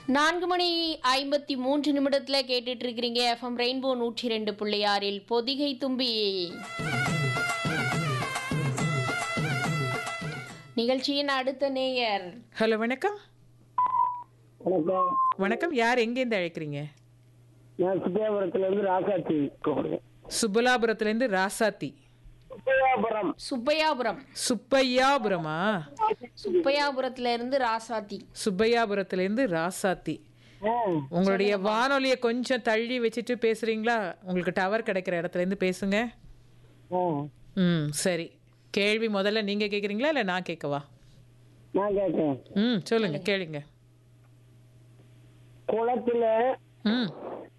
நான்கு மணி ஐம்பத்தி மூன்று நிமிடத்துல கேட்டுட்டு இருக்கிறீங்க எஃப்எம் ரெயின்போ நூற்றி ரெண்டு புள்ளி ஆறில் பொதிகை தும்பி நிகழ்ச்சியின் அடுத்த நேயர் ஹலோ வணக்கம் வணக்கம் வணக்கம் யார் எங்கேருந்து அழைக்கிறீங்க நான் சுப்பியாபுரத்துல இருந்து ராசாத்தி கூப்பிடுறேன் சுபலாபுரத்துலேருந்து ராசாத்தி சுப்பியாபுரம் சுப்பையாபுரம் சுப்பையாபுரமா சுப்பையாபுரத்துல இருந்து ராசாத்தி சுப்பையாபுரத்துலேருந்து ராசாத்தி ஆ, உங்களுடைய வானொலியை கொஞ்சம் தள்ளி வச்சுட்டு பேசுறீங்களா உங்களுக்கு டவர் கிடைக்கிற இடத்துல இருந்து பேசுங்க ஆ. ம் சரி கேள்வி முதல்ல நீங்க கேக்குறீங்களா இல்ல நான் கேட்கவா நான் கேட்டேன் ம் சொல்லுங்க கேளுங்க குளத்துல ம்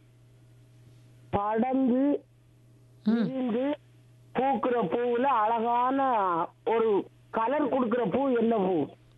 படந்து விரிந்து பூக்குற பூவுல அழகான ஒரு கலர் கொடுக்கிற பூ என்ன பூ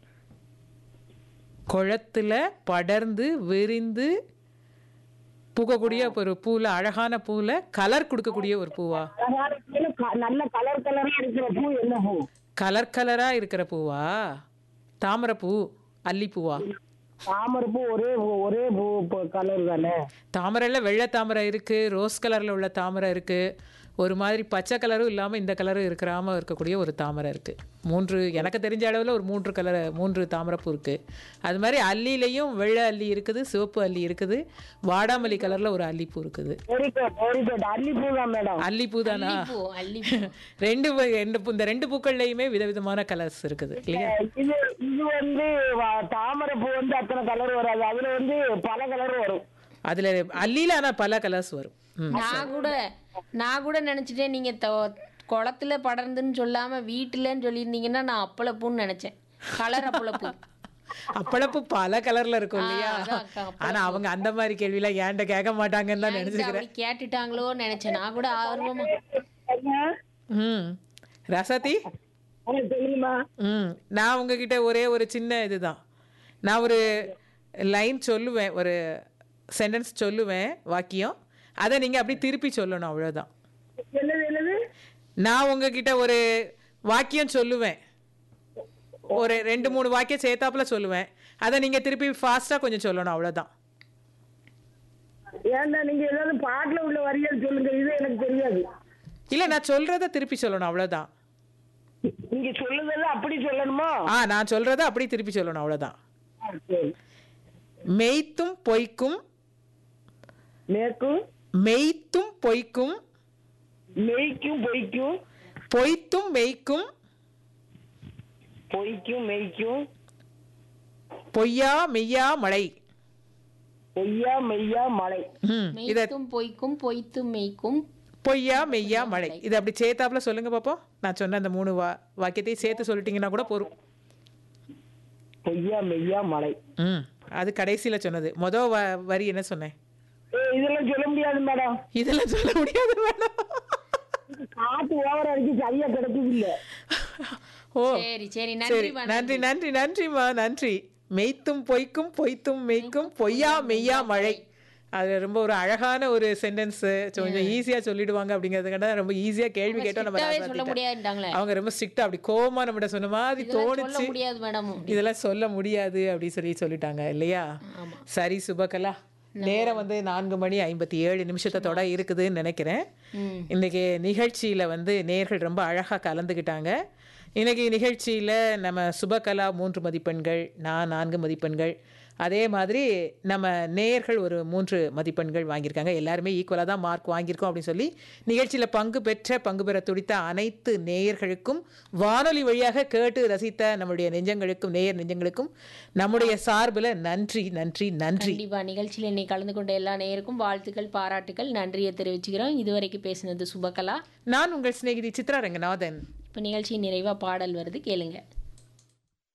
குளத்துல படர்ந்து விரிந்து பூக்கக்கூடிய ஒரு பூல அழகான பூல கலர் கொடுக்கக்கூடிய ஒரு பூவா அழகான பூவுல க- நல்ல கலர் கலரா இருக்கிற பூ என்ன பூ கலர் கலரா இருக்கிற பூவா தாமரைப்பூ அல்லிப்பூவா தாமரை பூ ஒரே பூ ஒரே பூ கலர் தானே தாமரைல வெள்ளை தாமரை இருக்கு ரோஸ் கலர்ல உள்ள தாமரை இருக்கு ஒரு மாதிரி பச்சை கலரும் இல்லாம இந்த கலரும் இருக்கிறாம இருக்கக்கூடிய ஒரு தாமரை இருக்கு மூன்று எனக்கு தெரிஞ்ச அளவுல ஒரு மூன்று கலர் மூன்று தாமரைப்பூ இருக்கு அது மாதிரி அல்லிலையும் வெள்ளை அல்லி இருக்குது சிவப்பு அல்லி இருக்குது வாடாமல்லி கலர்ல ஒரு அல்லிப்பூ இருக்குது வெரி குட் வெரி குட் அல்லி பூ தான் மேடம் அல்லிப்பூ தானா பூ அல்லிப்பூ ரெண்டு வ- ரெண்டு பூ- இந்த ரெண்டு பூக்கள்லையுமே விதவிதமான கலர்ஸ் இருக்குது இல்லையா இது இது வந்து வ- தாமரை பூ வந்து அத்தனை கலர் வராது அதுல வந்து பல கலர் வரும் அதுல அல்லில ஆனா பல கலர்ஸ் வரும் ம். நான் கூட நான் கூட நினைச்சிட்டேன் நீங்க தொ- குளத்துல படர்ந்துன்னு சொல்லாம வீட்டுலன்னு சொல்லியிருந்தீங்கன்னா நான் அப்பளப்பூன்னு நினைச்சேன் கலர் அப்பளப்பூ அப்பளப்பு பல கலர்ல இருக்கும் இல்லையா அதான் அக்கா, அப்பளப்பூ. ஆனா அவங்க அந்த மாதிரி கேள்விலாம் ஏன்ட்ட கேட்க மாட்டாங்கன்னு தான் என்கிட்ட நினைச்சுக்கிறேன் அப்படி கேட்டுட்டாங்களோன்னு நினைச்சேன் நான் கூட ஆர்வமா ம் ரசதி உனக்கு தெரியுமா ம் நான் உங்ககிட்ட ஒரே ஒரு சின்ன இதுதான் நான் ஒரு லைன் சொல்லுவேன் ஒரு சென்டென்ஸ் சொல்லுவேன் வாக்கியம் அதை நீங்க அப்படி திருப்பி சொல்லணும் அவ்வளவுதான் என்னது என்னது நான் உங்ககிட்ட ஒரு வாக்கியம் சொல்லுவேன் ஒரு ரெண்டு மூணு வாக்கியம் சேர்த்தாப்புல சொல்லுவேன் அதை நீங்க திருப்பி ஃபாஸ்டா கொஞ்சம் சொல்லணும் அவ்வளவுதான் ஏன்டா நீங்க ஏதாவது பாட்டுல உள்ள வரிகள் சொல்லுங்க இது எனக்கு தெரியாது இல்ல நான் சொல்றத திருப்பி சொல்லணும் அவ்வளவுதான் நீங்க சொல்லுதெல்லாம் அப்படி சொல்லணுமா ஆ நான் சொல்றத அப்படி திருப்பி சொல்லணும் அவ்வளவுதான் ஆ, சரி. மெய்த்தும் பொய்க்கும் மேற்கும் மெய்த்தும் பொய்க்கும் மெய்க்கும் பொய்க்கும் பொய்த்தும் மெய்க்கும் பொய்க்கும் மெய்க்கும் பொய்யா மெய்யா மழை பொய்யா மெய்யா மலை ம், இத மெய்த்தும் பொய்க்கும் பொய்த்தும் மெய்க்கும் பொய்யா மெய்யா மழை இதை அப்படி சேர்த்தாப்புல சொல்லுங்க பாப்போம் நான் சொன்ன அந்த மூணு வா வாக்கியத்தையும் சேர்த்து சொல்லிட்டீங்கன்னா கூட போரும் பொய்யா மெய்யா மலை ம் அது கடைசியில சொன்னது மொதல் வ வரி என்ன சொன்னேன் ஏ இதெல்லாம் சொல்ல முடியாது மேடம் இதெல்லாம் சொல்ல முடியாது மேடம் காத்து ஓவர் அடிச்சு சரியா கிடைச்சது இல்ல ஓ சரி சரி சரி நன்றி நன்றி நன்றி நன்றிம்மா நன்றி மெய்த்தும் பொய்க்கும் பொய்த்தும் மெய்க்கும் பொய்யா மெய்யா மழை அது ரொம்ப ஒரு அழகான ஒரு சென்டென்ஸ் கொஞ்சம் ஈஸியா சொல்லிடுவாங்க அப்படிங்கிறதுக்காக ரொம்ப ஈஸியா கேள்வி கேட்டோம் நம்ம ஸ்ட்ரிக்டாவே ராசாத்திட்ட. சொல்ல முடியாதுட்டாங்களே அவங்க ரொம்ப ஸ்ட்ரிக்டா அப்படி கோவமா நம்மகிட்ட சொன்ன மாதிரி சொல்ல தோணுச்சு முடியாது மேடம் இதெல்லாம் சொல்ல முடியாது அப்படி சொல்லி சொல்லிட்டாங்க இல்லையா சரி சுபகலா நேரம் வந்து நான்கு மணி ஐம்பத்தி ஏழு நிமிஷத்தோட இருக்குதுன்னு நினைக்கிறேன் ம். இன்னைக்கு நிகழ்ச்சியில வந்து நேர்கள் ரொம்ப அழகா கலந்துக்கிட்டாங்க இன்னைக்கு நிகழ்ச்சியில நம்ம சுபகலா மூன்று மதிப்பெண்கள் நான் நான்கு மதிப்பெண்கள் அதே மாதிரி நம்ம நேயர்கள் ஒரு மூன்று மதிப்பெண்கள் வாங்கியிருக்காங்க எல்லாருமே ஈக்குவலாக தான் மார்க் வாங்கியிருக்கோம் அப்படின்னு சொல்லி நிகழ்ச்சியில் பங்கு பெற்ற பங்கு பெற துடித்த அனைத்து நேயர்களுக்கும் வானொலி வழியாக கேட்டு ரசித்த நம்முடைய நெஞ்சங்களுக்கும் நேயர் நெஞ்சங்களுக்கும் நம்முடைய சார்பில் நன்றி நன்றி நன்றி கண்டிப்பா நிகழ்ச்சியில் இன்னைக்கு கலந்து கொண்ட எல்லா நேயருக்கும் வாழ்த்துக்கள் பாராட்டுகள் நன்றியை தெரிவிச்சுக்கிறோம் இதுவரைக்கும் பேசினது சுபகலா நான் உங்கள் சிநேகிதி சித்ரா ரங்கநாதன் இப்போ நிகழ்ச்சி நிறைவா பாடல் வருது கேளுங்க